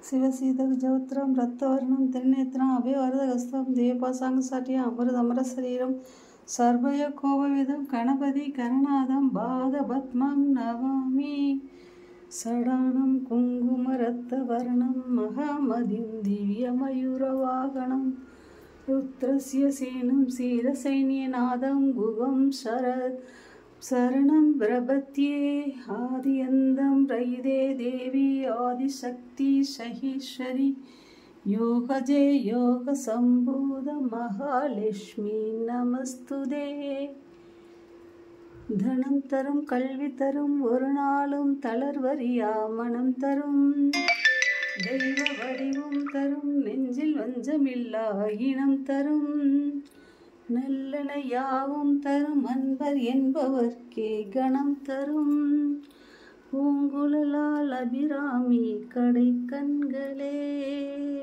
శివసీతజౌత్రం రక్తవర్ణం త్రినేత్రం అభివరదగస్తం దీపసాంగసాటి అమృతమర శరీరం సర్వయకోపవిధం గణపతి గణనాథం బాధపద్మం నవామి షడానం కుంకుమరక్తవర్ణం మహామదిం దివ్యమయూరవాగణం రుద్రస్య సేనం శీరసైన్యనాదం గుగం శరత్ శరణం ప్రపత్యే ఆదియందం రయిదే దేవి ఆదిశక్తి సహీశ్వరి యోగజే యోగ సంభూత మహాలక్ష్మి நமஸ்துதே தனம் தரும் கல்வி தரும் ஒரு நாளும் தளர்வரியா மனம் தரும் தெய்வ வடிவம் தரும் நெஞ்சில் வஞ்சமில்லா இனம் தரும் நல்லன யாவும் தரும் அன்பர் என்பவர்க்கே கணம் தரும் பூங்குழலால் அபிராமி கடை கண்களே